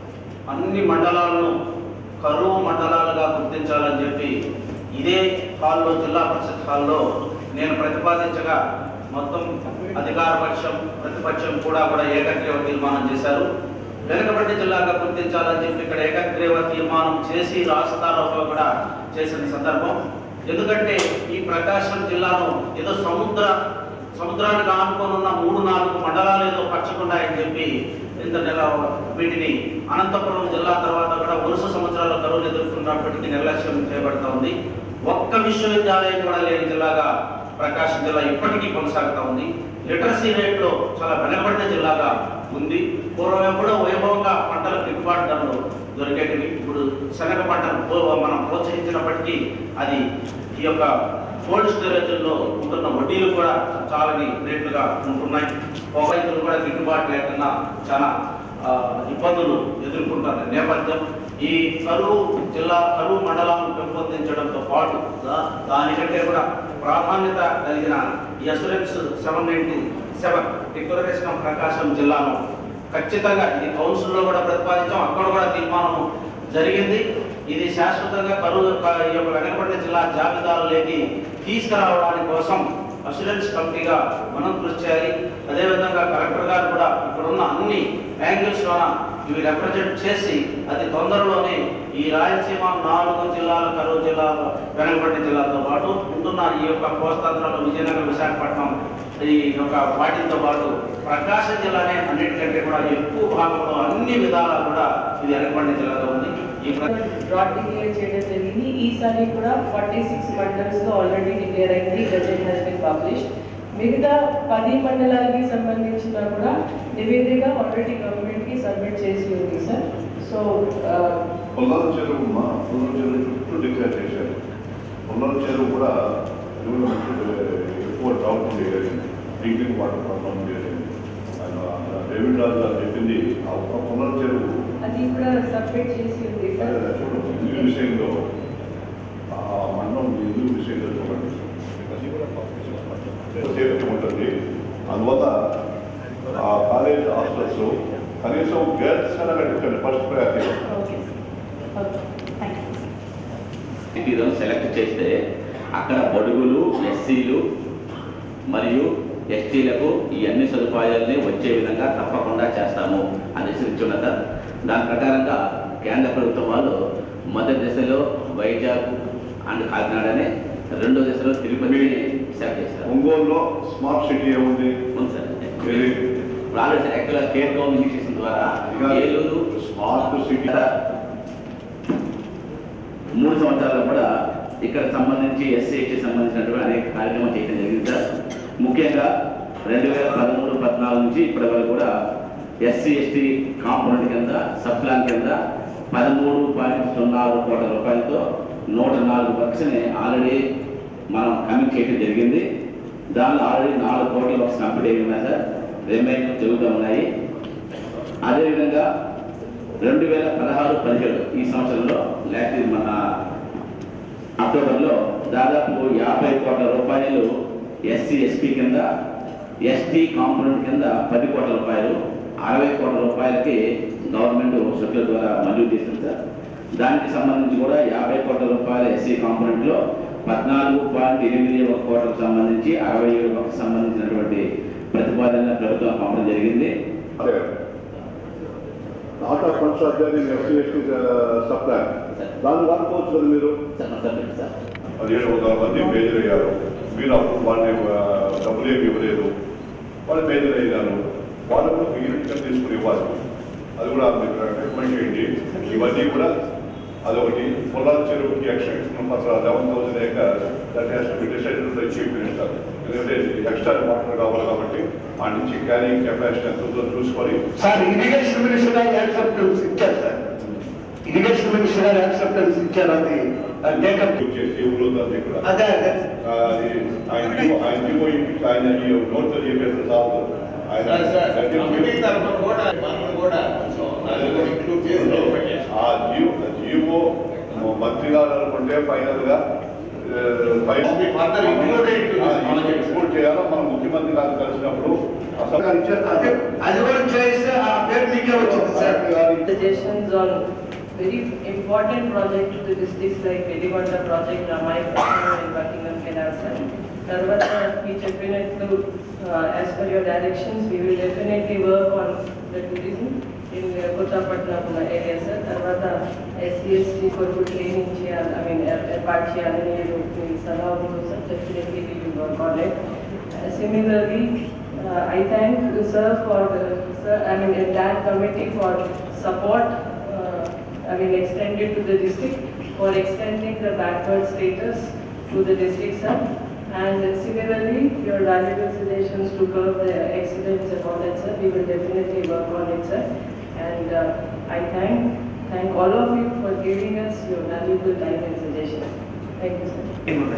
అన్ని మండలాలను కరువు మండలాలుగా గుర్తించాలని చెప్పి ఇదే హాల్లో జిల్లా పరిషత్ హాల్లో నేను ప్రతిపాదించగా మొత్తం అధికార పక్షం ప్రతిపక్షం కూడా కూడా ఏకగ్రీవ తీర్మానం చేశారు వెనుకబడిన జిల్లాగా గుర్తించాలని చెప్పి ఇక్కడ ఏకగ్రీవ తీర్మానం చేసి రాష్ట్రాలలో కూడా చేసిన సందర్భం ఎందుకంటే ఈ ప్రకాశం జిల్లాను ఏదో సముద్ర సముద్రానికి ఆనుకొని ఉన్న మూడు నాలుగు మండలాలు ఏదో పచ్చకుండాయని చెప్పి ఇంత నెల వీటిని అనంతపురం జిల్లా తర్వాత కూడా వరుస సంవత్సరాల కరువులు ఎదుర్కొన్నప్పటికీ నిర్లక్ష్యం చేయబడతా ఉంది ఒక్క విశ్వవిద్యాలయం కూడా లేని జిల్లాగా ప్రకాశం జిల్లా ఇప్పటికీ కొనసాగుతా ఉంది లిటరసీ రేట్లో చాలా వెనకబడిన జిల్లాగా ఉంది పూర్వం ఎప్పుడో వైభవంగా పంటల గిట్టుబాటు ధరలు దొరికేటివి ఇప్పుడు శనగ పంటను పో- మనం ప్రోత్సహించినప్పటికీ అది ఈ యొక్క కోల్డ్ స్టోరేజ్లో ఉంటున్న వడ్డీలు కూడా చాలని రేట్లుగా ఉంటున్నాయి రైతులు కూడా గిట్టుబాటు లేకుండా చాలా ఆ, ఇబ్బందులు ఎదుర్కొంటున్న నేపథ్యం ఈ కరువు జిల్లా కరువు మండలాలను పెంపొందించడంతో పాటు దా- దానికంటే కూడా ప్రాధాన్యత కలిగిన ఈ assurance seven ninety seven declaration of Prakasam జిల్లాను ఖచ్చితంగా ఇది కౌన్సిల్లో కూడా ప్రతిపాదించాం అక్కడ కూడా తీర్మానం జరిగింది ఇది శాశ్వతంగా కరువు క- ఈ యొక్క వెనకబడిన జిల్లా జాబితాలోకి తీసుకురావడానికి కోసం అసూరెన్స్ కమిటీగా మనం కృషి చేయాలి అదేవిధంగా కలెక్టర్ గారు కూడా ఇక్కడ ఉన్న అన్ని యాంగిల్స్ లోన ఇవి రిప్రజెంట్ చేసి అతి తొందరలోనే ఈ రాయలసీమ నాలుగు జిల్లాల కరువు జిల్లాల వెనకబడిన జిల్లాలతో పాటు ఉంటున్న ఈ యొక్క కోస్తాంధ్రలో విజయనగరం విశాఖపట్నం ఈ యొక్క వాటితో పాటు ప్రకాశం జిల్లానే అన్నిటికంటే కూడా ఎక్కువ భాగంలో అన్ని విధాలా కూడా ఇది వెనకబడిన జిల్లాగా ఉంది ఈ ప్ర- డ్రాట్ డిక్లేర్ చేయడం జరిగింది ఈసారి కూడా ఫార్టీ సిక్స్ మండల్స్ లో ఆల్రెడీ డిక్లేర్ అయింది గజెట్ హెస్ బిన్ పబ్లిష్డ్ మిగతా పది మండలాలకి సంబంధించిన కూడా నివేదిక ఆల్రెడీ గవర్నమెంట్ కి సబ్మిట్ చేసి ఉంది సార్ సో పొల్లాల చెరువు మా పొల్లాల చెరువు చుట్టూ డిక్లేర్ చేశారు పొల్లాల చెరువు కూడా చెరువులో ఎక్కువ డౌట్ ఉండేది డ్రింకింగ్ వాటర్ ప్రాబ్లం ఉండేది ఆయన డేవిడ్ రాజు గారు చెప్పింది ఆ ఒక్క పొల్లాల చెరువు అది కూడా సబ్మిట్ చేసి ఉంది సార్ అదే చూడండి ఇందు విషయంలో ఆ మండలం ఇందు విషయంలో చూడండి సేఫ్టీ ఉంటుంది అందువల్ల ఆ కాలేజ్ హాస్టల్స్ కనీసం గర్ల్స్ అని పెట్టండి first priority okay okay thank you సిటీలో సెలెక్ట్ చేస్తే అక్కడ బడుగులు ఎస్సీలు మరియు ఎస్టీలకు ఈ అన్ని సదుపాయాలని వచ్చే విధంగా తప్పకుండా చేస్తాము అనేసి ఇచ్చున్నత దాని ప్రకారంగా కేంద్ర ప్రభుత్వం వాళ్ళు మొదటి దశలో వైజాగ్ అండ్ కాకినాడనే రెండో దశలో తిరుపతి సెలెక్ట్ చేస్తారు ఒంగోలులో స్మార్ట్ సిటీ ఏముంది ఉంది సార్ వెరీ ఇప్పుడు ఆల్రెడీ యాక్చువల్గా స్టేట్ గవర్నమెంట్ ఇనిషియేషన్ ద్వారా ఏలూరు స్మార్ట్ సిటీ మూడు సంవత్సరాలు కూడా ఇక్కడ సంబంధించి ఎస్సీ ఎస్టీ సంబంధించినటువంటి అనేక కార్యక్రమాలు చేయడం జరిగింది సార్ ముఖ్యంగా రెండు వేల పదమూడు పద్నాలుగు నుంచి ఇప్పటి వరకు కూడా ఎస్సీ ఎస్టీ కాంపోనెంట్ కింద సబ్ ప్లాన్ కింద పదమూడు పాయింట్ సున్నా ఆరు కోట్ల రూపాయలతో నూట నాలుగు వర్క్స్ని ఆల్రెడీ మనం కమిట్ చేయడం జరిగింది దానిలో ఆల్రెడీ నాలుగు కోట్ల వర్క్స్ కంప్లీట్ అయి ఉన్నాయి సార్ రిమైనింగ్ జరుగుతూ ఉన్నాయి అదేవిధంగా రెండు వేల పదహారు పదిహేడు ఈ సంవత్సరంలో లేకపోతే మన అక్టోబర్లో దాదాపు యాభై కోట్ల రూపాయలు ఎస్సీ ఎస్పీ కింద ఎస్టీ కాంపోనెంట్ కింద పది కోట్ల రూపాయలు అరవై కోట్ల రూపాయలకి గవర్నమెంట్ సభ్యుల ద్వారా మంజూరు చేసింది సార్ దానికి సంబంధించి కూడా యాభై కోట్ల రూపాయల ఎస్సీ కాంపోనెంట్లో పద్నాలుగు పాయింట్ ఎనిమిది ఒక కోట్లకు సంబంధించి అరవై ఏడు కోట్లకు సంబంధించినటువంటి ప్రతిపాదన ప్రభుత్వం పంపడం జరిగింది అదే నాట్ ఆఫ్ ఫండ్స్ అధ్యాయం ఎస్సీ ఎస్టీ సప్లై దాన్ని వాడుకోవచ్చు కదా మీరు సార్ మా సభ్యులు సార్ పదిహేడు వందల మంది మేజర్ అయ్యారు మీరు అప్పుడు వాళ్ళని ఆ, డబ్బులు ఏమి ఇవ్వలేదు వాళ్ళు మేజర్ అయ్యారు వాళ్ళు కూడా ఒక యూనిట్ కింద తీసుకుని ఇవ్వాలి అది కూడా మీరు రికమెండ్ చేయండి ఇవన్నీ కూడా అదొకటి పొలాల చెరువుకి extension for eleven thousand acre that has to be decided by chief minister ఎందుకంటే ఎక్స్ట్రా వాటర్ కావాలి కాబట్టి ఆ నుంచి క్యారింగ్ కెపాసిటీ ఎంత ఉందో చూసుకొని సార్ ఇరిగేషన్ మినిస్టర్ గారు యాక్సెప్టెన్స్ ఇచ్చారు సార్ ఇరిగేషన్ మినిస్టర్ గారు యాక్సెప్టెన్స్ ఇచ్చారు అది టేకప్ చేసి ఊరుతుంది కూడా అదే అదే ఆ, అది ఆయన జీవో- ఆయన జీవో ఇంటికి ఆయన ఈ నోట్తో చెప్పేసి సాగు ఆయన కమిటీ తరఫున కూడా మనం కూడా కొంచెం దాన్ని ఇంక్లూడ్ చేసి ఆ జీవో జీవో మంత్రి గారు అనుకుంటే ఫైనల్ గా ఆ, ఫైనల్ అది further include into this project. Include చేయాలో మనం ముఖ్యమంత్రి గారు కలిసినప్పుడు అసలు గారు అదే ఇచ్చేస్తారు అది కూడా చేస్తే ఆ పేరు మీకే వచ్చింది sir suggestions on very important project to the districts like Veligonda project, Ramai project and Buckingham Canal. sir. తర్వాత మీ చెప్పినట్లు as per your directions we will definitely work on the tourism in Kothapatnam area sir తర్వాత SC ST కొరకు training చేయాలి I mean ఏర్పాటు చేయాలని మీరు మీ సలహా ఉంది sir definitely we will work on it Similarly, uh, I thank you, sir, for the, sir, I mean, entire committee for support, uh, I mean, extended to the district, for extending the backward status to the district, sir. And similarly, your valuable suggestions to curb the accidents and all that, sir, we will definitely work on it, sir. And uh, I thank, thank all of you for giving us your valuable time and suggestions. Thank you, sir.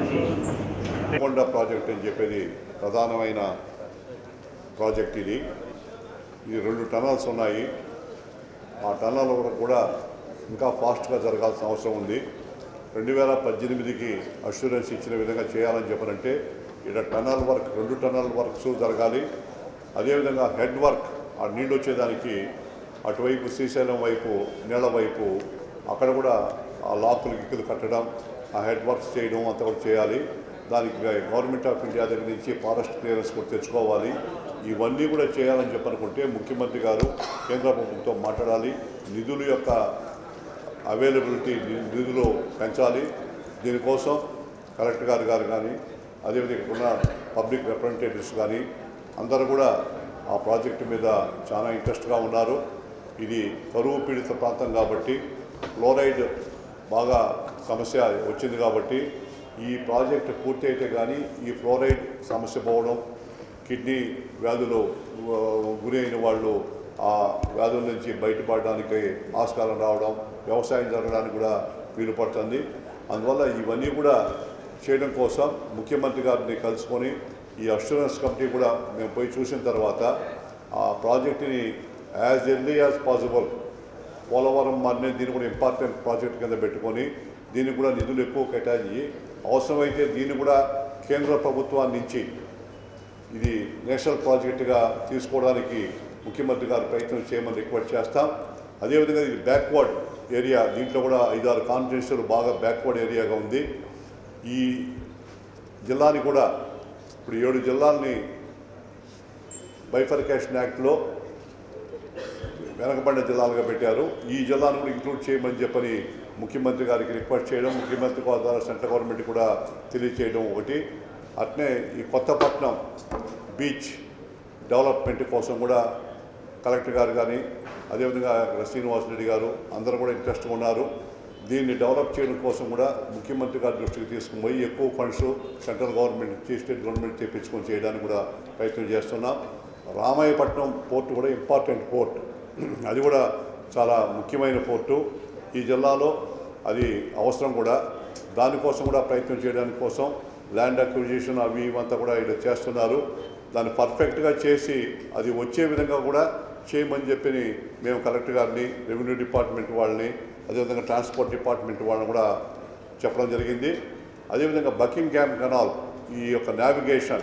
కొండ project అని చెప్పేది ప్రధానమైన project ఇది ఇది రెండు tunnels ఉన్నాయి ఆ tunnel కూడా ఇంకా ఫాస్ట్గా జరగాల్సిన అవసరం ఉంది రెండు వేల పద్దెనిమిదికి అష్యూరెన్స్ ఇచ్చిన విధంగా చేయాలని చెప్పారంటే ఇక్కడ టనల్ వర్క్ రెండు టనల్ వర్క్స్ జరగాలి అదేవిధంగా హెడ్ వర్క్ ఆ నీళ్ళు వచ్చేదానికి అటువైపు శ్రీశైలం వైపు నీళ్ళ వైపు అక్కడ కూడా ఆ లాకులు గిక్కులు కట్టడం ఆ హెడ్ వర్క్స్ చేయడం అంతా కూడా చేయాలి దానికి గవర్నమెంట్ ఆఫ్ ఇండియా దగ్గర నుంచి ఫారెస్ట్ క్లియరెన్స్ కూడా తెచ్చుకోవాలి ఇవన్నీ కూడా చేయాలని చెప్పనుకుంటే ముఖ్యమంత్రి గారు కేంద్ర ప్రభుత్వంతో మాట్లాడాలి నిధుల యొక్క అవైలబిలిటీ ని- నిధులు పెంచాలి దీనికోసం కలెక్టర్ గారు గారు కానీ అదేవిధంగా ఉన్న పబ్లిక్ రిప్రజెంటేటివ్స్ కానీ అందరూ కూడా ఆ ప్రాజెక్టు మీద చాలా ఇంట్రెస్ట్గా ఉన్నారు ఇది కరువు పీడిత ప్రాంతం కాబట్టి ఫ్లోరైడ్ బాగా సమస్య వచ్చింది కాబట్టి ఈ ప్రాజెక్టు పూర్తి అయితే కానీ ఈ ఫ్లోరైడ్ సమస్య పోవడం కిడ్నీ వ్యాధులు ఆ, గురి అయిన వాళ్ళు ఆ వ్యాధుల నుంచి బయటపడడానికి ఆస్కారం రావడం వ్యవసాయం జరగడానికి కూడా వీలు పడుతుంది అందువల్ల ఇవన్నీ కూడా చేయడం కోసం ముఖ్యమంత్రి గారిని కలుసుకొని ఈ అష్యూరెన్స్ కమిటీ కూడా మేము పోయి చూసిన తర్వాత ఆ ప్రాజెక్టుని as early as possible Polavaram అనేది దీన్ని కూడా ఇంపార్టెంట్ ప్రాజెక్ట్ కింద పెట్టుకొని దీనికి కూడా నిధులు ఎక్కువ కేటాయించి అవసరమైతే దీన్ని కూడా కేంద్ర ప్రభుత్వాన్ని నుంచి ఇది నేషనల్ ప్రాజెక్టుగా తీసుకోవడానికి ముఖ్యమంత్రి గారు ప్రయత్నం చేయమని రిక్వెస్ట్ చేస్తాం అదేవిధంగా ఇది బ్యాక్వర్డ్ ఏరియా దీంట్లో కూడా ఐదారు కాన్స్టిట్యూన్సీలు బాగా బ్యాక్వర్డ్ ఏరియాగా ఉంది ఈ జిల్లాని కూడా ఇప్పుడు ఏడు జిల్లాల్ని బైఫర్కేషన్ యాక్ట్లో వెనకబడిన జిల్లాలుగా పెట్టారు ఈ జిల్లాను కూడా ఇంక్లూడ్ చేయమని చెప్పని ముఖ్యమంత్రి గారికి రిక్వెస్ట్ చేయడం ముఖ్యమంత్రి గారి ద్వారా సెంట్రల్ గవర్నమెంట్ కూడా తెలియచేయడం ఒకటి అట్నే ఈ కొత్తపట్నం బీచ్ డెవలప్మెంట్ కోసం కూడా కలెక్టర్ గారు కానీ అదేవిధంగా శ్రీనివాస్ రెడ్డి గారు అందరూ కూడా ఇంట్రెస్ట్గా ఉన్నారు దీన్ని డెవలప్ చేయడం కోసం కూడా ముఖ్యమంత్రి గారి దృష్టికి తీసుకుని పోయి ఎక్కువ ఫండ్స్ సెంట్రల్ గవర్నమెంట్ నుంచి స్టేట్ గవర్నమెంట్ తెప్పించుకొని చేయడానికి కూడా ప్రయత్నం చేస్తున్నాం రామాయపట్నం పోర్టు కూడా ఇంపార్టెంట్ పోర్ట్ అది కూడా చాలా ముఖ్యమైన పోర్టు ఈ జిల్లాలో అది అవసరం కూడా దానికోసం కూడా ప్రయత్నం చేయడానికి కోసం ల్యాండ్ అక్విజిషన్ అవి ఇవంతా కూడా ఇక్కడ చేస్తున్నారు దాన్ని పర్ఫెక్ట్గా చేసి అది వచ్చే విధంగా కూడా చేయమని చెప్పి మేము కలెక్టర్ గారిని రెవెన్యూ డిపార్ట్మెంట్ వాళ్ళని అదేవిధంగా ట్రాన్స్పోర్ట్ డిపార్ట్మెంట్ వాళ్ళని కూడా చెప్పడం జరిగింది అదేవిధంగా బకింగ్ క్యామ్ కెనాల్ ఈ యొక్క నావిగేషన్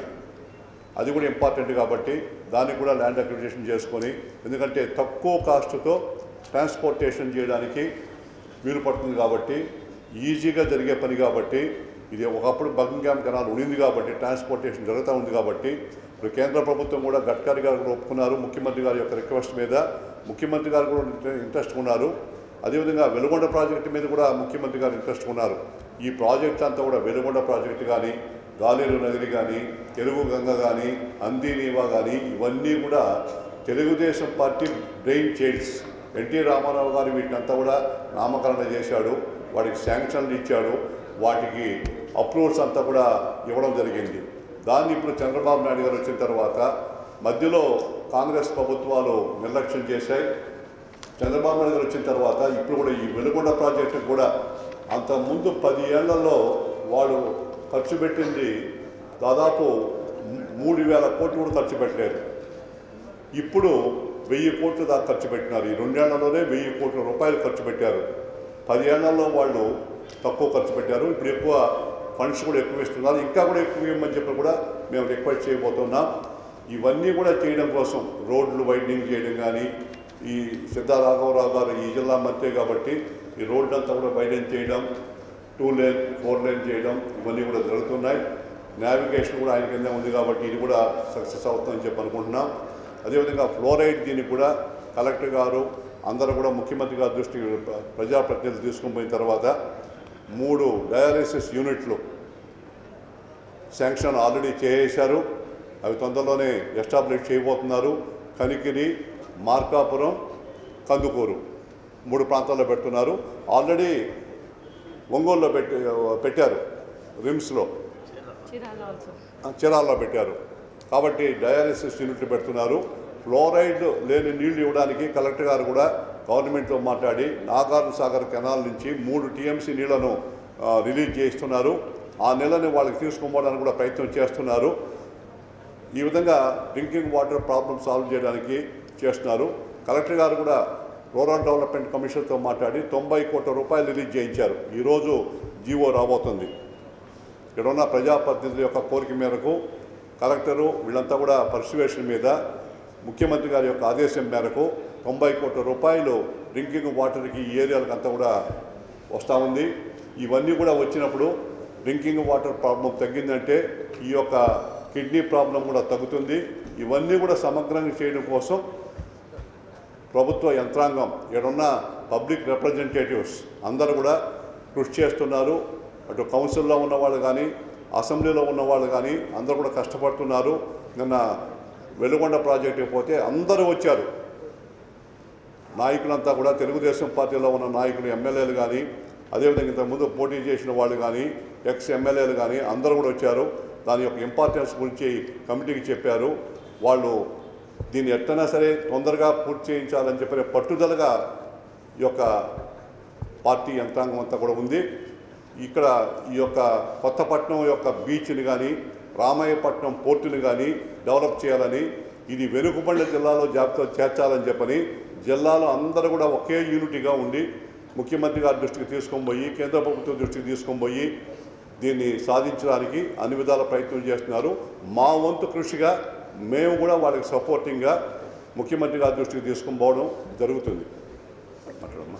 అది కూడా ఇంపార్టెంట్ కాబట్టి దానికి కూడా ల్యాండ్ అక్విజిషన్ చేసుకొని ఎందుకంటే తక్కువ కాస్ట్తో ట్రాన్స్పోర్టేషన్ చేయడానికి వీలు పడుతుంది కాబట్టి ఈజీగా జరిగే పని కాబట్టి ఇది ఒకప్పుడు బకింగ్హామ్ కెనాల్ ఉండింది కాబట్టి ట్రాన్స్పోర్టేషన్ జరుగుతూ ఉంది కాబట్టి ఇప్పుడు కేంద్ర ప్రభుత్వం కూడా గడ్కరీ గారు కూడా ఒప్పుకున్నారు ముఖ్యమంత్రి గారి యొక్క రిక్వెస్ట్ మీద ముఖ్యమంత్రి గారు కూడా ఇంట్రె- ఇంట్రెస్ట్ ఉన్నారు అదేవిధంగా వెలుగొండ ప్రాజెక్టు మీద కూడా ముఖ్యమంత్రి గారు ఇంట్రెస్ట్ ఉన్నారు ఈ ప్రాజెక్ట్ అంతా కూడా వెలుగొండ ప్రాజెక్టు కానీ గాలేరు నగరి కానీ తెలుగు గంగ కానీ అందినీవా కానీ ఇవన్నీ కూడా Telugu Desam party brain childs NT Rama Rao గారు వీటినంతా కూడా నామకరణ చేశాడు వాటికి శాంక్షన్లు ఇచ్చాడు వాటికి అప్రూవల్స్ అంతా కూడా ఇవ్వడం జరిగింది దాన్ని ఇప్పుడు చంద్రబాబు నాయుడు గారు వచ్చిన తర్వాత మధ్యలో కాంగ్రెస్ ప్రభుత్వాలు నిర్లక్ష్యం చేశాయి చంద్రబాబు నాయుడు గారు వచ్చిన తర్వాత ఇప్పుడు కూడా ఈ వెలుగొండ ప్రాజెక్టు కూడా అంతకుముందు పది ఏళ్లలో వాళ్ళు ఖర్చు పెట్టింది దాదాపు మూ- మూడు వేల కోట్లు కూడా ఖర్చు పెట్టలేదు ఇప్పుడు వెయ్యి కోట్లు దాకా ఖర్చు పెట్టినారు ఈ రెండేళ్లలోనే వెయ్యి కోట్ల రూపాయలు ఖర్చు పెట్టారు పది ఏళ్లలో వాళ్ళు తక్కువ ఖర్చు పెట్టారు ఇప్పుడు ఎక్కువ ఫండ్స్ కూడా ఎక్కువ ఇస్తున్నారు ఇంకా కూడా ఎక్కువ ఇవ్వమని చెప్పి కూడా మేము రిక్వెస్ట్ చేయబోతున్నాం ఇవన్నీ కూడా చేయడం కోసం రోడ్లు వైడనింగ్ చేయడం కానీ ఈ సిద్ధా రాఘవరావు గారు ఈ జిల్లా మంత్రి కాబట్టి ఈ రోడ్లు అంతా కూడా వైడన్ చేయడం టూ లేన్ ఫోర్ లేన్ చేయడం ఇవన్నీ కూడా జరుగుతున్నాయి నావిగేషన్ కూడా ఆయన కింద ఉంది కాబట్టి ఇది కూడా సక్సెస్ అవుతుందని చెప్పి అనుకుంటున్నాం అదేవిధంగా ఫ్లోరైడ్ దీనికి కూడా కలెక్టర్ గారు అందరూ కూడా ముఖ్యమంత్రి గారి దృష్టికి ప్ర- ప్రజాప్రతినిధులు తీసుకుని పోయిన తర్వాత మూడు డయాలిసిస్ యూనిట్లు శాంక్షన్ ఆల్రెడీ చేసేశారు అవి తొందరలోనే ఎస్టాబ్లిష్ చేయబోతున్నారు కనికిరి మార్కాపురం కందుకూరు మూడు ప్రాంతాల్లో పెడుతున్నారు ఆల్రెడీ ఒంగోలులో పెట్టి పెట్టారు రిమ్స్లో చీరాల్లో పెట్టారు కాబట్టి డయాలిసిస్ యూనిట్లు పెడుతున్నారు ఫ్లోరైడ్ లేని నీళ్లు ఇవ్వడానికి కలెక్టర్ గారు కూడా గవర్నమెంట్తో మాట్లాడి నాగార్జున సాగర్ కెనాల్ నుంచి మూడు టీఎంసీ నీళ్లను ఆ, రిలీజ్ చేయిస్తున్నారు ఆ నీళ్ళని వాళ్ళకి తీసుకుపోవడానికి కూడా ప్రయత్నం చేస్తున్నారు ఈ విధంగా డ్రింకింగ్ వాటర్ ప్రాబ్లమ్ సాల్వ్ చేయడానికి చేస్తున్నారు కలెక్టర్ గారు కూడా రూరల్ డెవలప్మెంట్ కమిషన్తో మాట్లాడి తొంభై కోట్ల రూపాయలు రిలీజ్ చేయించారు ఈరోజు జీవో రాబోతుంది ఇక్కడ ఉన్న ప్రజాప్రతినిధుల యొక్క కోరిక మేరకు కలెక్టరు వీళ్ళంతా కూడా పర్సువేషన్ మీద ముఖ్యమంత్రి గారి యొక్క ఆదేశం మేరకు తొంభై కోట్ల రూపాయలు డ్రింకింగ్ వాటర్కి ఈ ఏరియాలకు అంతా కూడా వస్తూ ఉంది ఇవన్నీ కూడా వచ్చినప్పుడు డ్రింకింగ్ వాటర్ ప్రాబ్లం తగ్గిందంటే ఈ యొక్క కిడ్నీ ప్రాబ్లం కూడా తగ్గుతుంది ఇవన్నీ కూడా సమగ్రంగా చేయడం కోసం ప్రభుత్వ యంత్రాంగం ఇక్కడున్న పబ్లిక్ రిప్రజెంటేటివ్స్ అందరూ కూడా కృషి చేస్తున్నారు అటు కౌన్సిల్లో ఉన్నవాళ్ళు కానీ అసెంబ్లీలో ఉన్నవాళ్ళు కానీ అందరూ కూడా కష్టపడుతున్నారు నిన్న వెలుగొండ ప్రాజెక్టుకి పోతే అందరూ వచ్చారు నాయకులంతా కూడా తెలుగుదేశం పార్టీలో ఉన్న నాయకులు ఎమ్మెల్యేలు కానీ అదేవిధంగా ఇంతకుముందు పోటీ చేసిన వాళ్ళు కానీ ఎక్స్ ఎమ్మెల్యేలు కానీ అందరూ కూడా వచ్చారు దాని యొక్క ఇంపార్టెన్స్ గురించి కమిటీకి చెప్పారు వాళ్ళు దీన్ని ఎట్టైనా సరే తొందరగా పూర్తి చేయించాలని చెప్పిన పట్టుదలగా ఈ యొక్క పార్టీ యంత్రాంగం అంతా కూడా ఉంది ఇక్కడ ఈ యొక్క కొత్తపట్నం యొక్క బీచ్ని కానీ రామాయపట్నం పోర్టుని కానీ డెవలప్ చేయాలని ఇది వెనుకబడిన జిల్లాలో జాబితా చేర్చాలని చెప్పని జిల్లాలో అందరూ కూడా ఒకే యూనిటీగా ఉండి ముఖ్యమంత్రి గారి దృష్టికి తీసుకొని పోయి కేంద్ర ప్రభుత్వం దృష్టికి తీసుకొని పోయి దీన్ని సాధించడానికి అన్ని విధాల ప్రయత్నం చేస్తున్నారు మా వంతు కృషిగా మేము కూడా వాళ్ళకి సపోర్టింగ్గా ముఖ్యమంత్రి గారి దృష్టికి తీసుకొని పోవడం జరుగుతుంది మాట్లాడమ్మా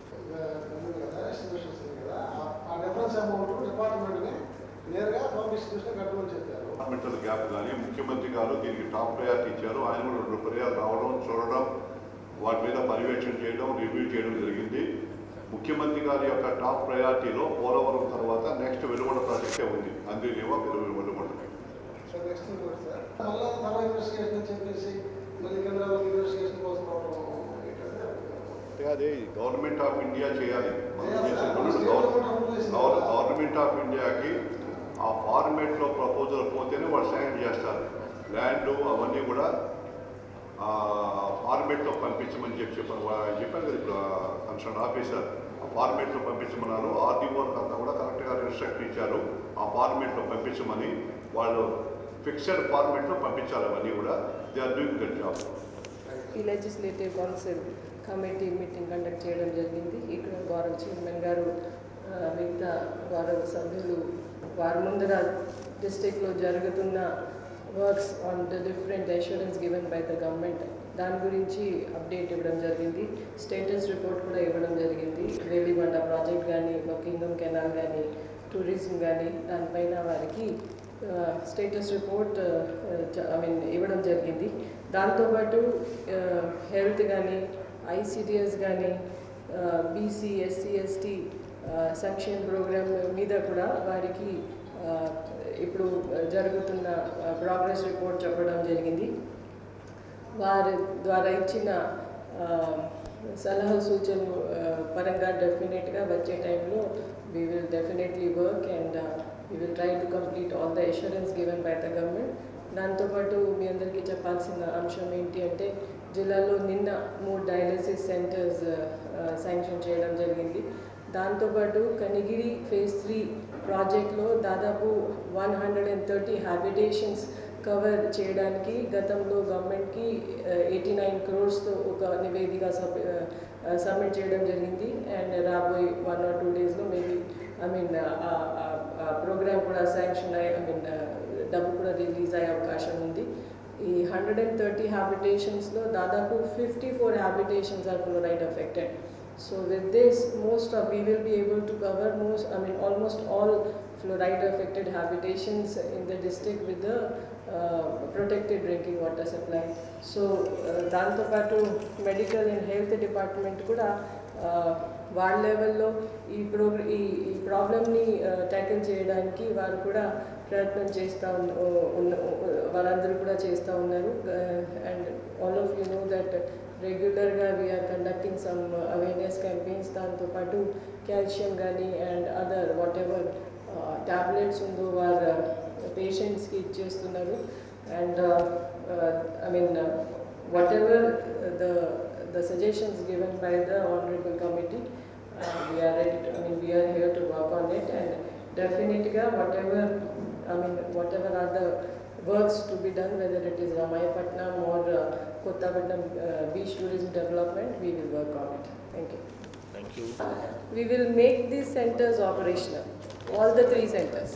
ఆ డిఫరెన్స్ అమౌంట్ డిపార్ట్మెంట్ని నేరుగా హోమ్ డిస్ట్రిబ్యూషన్ కట్టమని చెప్పారు డిపార్ట్మెంటల్ గ్యాప్ కానీ ముఖ్యమంత్రి గారు దీనికి టాప్ ప్రయారిటీ ఇచ్చారు ఆయన కూడా రెండు పర్యాలు రావడం చూడడం వాటి మీద పర్యవేక్షణ చేయడం రివ్యూ చేయడం జరిగింది ముఖ్యమంత్రి గారి యొక్క టాప్ ప్రయారిటీలో పోలవరం తర్వాత నెక్స్ట్ వెలుగొండ ప్రాజెక్టే ఉంది అందుకేమో వెలుగు వెలుగొండ సో నెక్స్ట్ ఇంకోటి సార్ మళ్ళీ తర్వాత ఇన్వెస్టిగేషన్ అని చెప్పేసి మళ్ళీ కేంద్ర ఇన్వెస్టిగేషన్ కోసం రావడం ఏంటంటే అది గవర్నమెంట్ ఆఫ్ ఇండియా చేయాలి మనం చేసేటువంటి గవర్- గవర్నమెంట్ ఆఫ్ ఇండియాకి ఆ ఫార్మేట్లో ప్రపోజల్ పోతేనే వాళ్ళు సైన్ చేస్తారు ల్యాండ్ అవన్నీ కూడా ఆ ఫార్మేట్లో పంపించమని చెప్పి చెప్పాను వా- చెప్పాను కదా ఇప్పుడు కన్సర్న్ ఆఫీసర్ ఆ ఫార్మేట్లో పంపించమన్నారు ఆర్డీఓ అంతా కూడా కరెక్ట్గా ఇన్స్ట్రక్ట్ ఇచ్చారు ఆ ఫార్మేట్లో పంపించమని వాళ్ళు ఫిక్స్డ్ ఫార్మేట్లో పంపించాలి అవన్నీ కూడా they are doing good job ఈ legislative council committee meeting conduct చేయడం జరిగింది ఇక్కడ గౌరవ చైర్మన్ గారు ఆ, మిగతా గౌరవ సభ్యులు వారి ముందర డిస్టిక్లో జరుగుతున్న works on the different assurance given by the government దాని గురించి అప్డేట్ ఇవ్వడం జరిగింది స్టేటస్ రిపోర్ట్ కూడా ఇవ్వడం జరిగింది వేలిబండ ప్రాజెక్ట్ కానీ కింగ్డమ్ కెనాల్ కానీ టూరిజం కానీ దానిపైన వారికి స్టేటస్ రిపోర్ట్ ఐ మీన్ ఇవ్వడం జరిగింది దాంతోపాటు హెల్త్ కానీ ఐసిడిఎస్ కానీ బీసీ ఎస్సీ ఎస్టీ సంక్షేమ ప్రోగ్రామ్ మీద కూడా వారికి ఆ, ఇప్పుడు జరుగుతున్న ప్రోగ్రెస్ రిపోర్ట్ చెప్పడం జరిగింది వారి ద్వారా ఇచ్చిన ఆ, సలహా సూచనలు ఆ, పరంగా డెఫినెట్గా వచ్చే టైంలో we will definitely work and we will try to complete all the assurance given by the government దాంతోపాటు మీ అందరికీ చెప్పాల్సిన అంశం ఏంటి అంటే జిల్లాలో నిన్న మూడు డయాలసిస్ సెంటర్స్ శాంక్షన్ చేయడం జరిగింది దాంతోపాటు కనిగిరి ఫేజ్ త్రీ ప్రాజెక్ట్లో దాదాపు one hundred and thirty habitations cover చేయడానికి గతంలో గవర్నమెంట్కి ఎయిటీ నైన్ క్రోర్స్తో ఒక నివేదిక సబ్ సబ్మిట్ చేయడం జరిగింది అండ్ రాబోయే వన్ ఆర్ టూ డేస్లో మేబీ ఐ మీన్ ప్రోగ్రామ్ కూడా శాంక్షన్ అయ్యి ఐ మీన్ డబ్బు కూడా రిలీజ్ అయ్యే అవకాశం ఉంది ఈ హండ్రెడ్ అండ్ థర్టీ హ్యాబిటేషన్స్లో దాదాపు fifty four habitations are fluoride affected So with this, most of, we will be able to cover most, I mean, almost all fluoride affected habitations in the district with the uh, protected drinking water supply. So దాంతో పాటు medical and health department కూడా uh, వాళ్ళ లెవెల్లో ఈ ప్రోగ్ర ఈ ఈ ప్రాబ్లమ్ని tackle చేయడానికి వారు కూడా ప్రయత్నం చేస్తూ ఉన్న ఉన్న- వాళ్ళందరూ కూడా చేస్తూ ఉన్నారు and all of you know that రెగ్యులర్గా we are conducting some awareness campaigns దాంతోపాటు కాల్షియం కానీ and other whatever tablets ఉందో వారు పేషెంట్స్కి ఇచ్చేస్తున్నారు and I mean whatever the the suggestions given by the honourable committee we are ready I mean we are here to work on it and డెఫినెట్గా whatever I mean, whatever are the works to be done, whether it is Ramayapatnam or uh, Kottapatnam uh, beach tourism development, we will work on it. Thank you. Thank you. We will make these centers operational, all the three centers.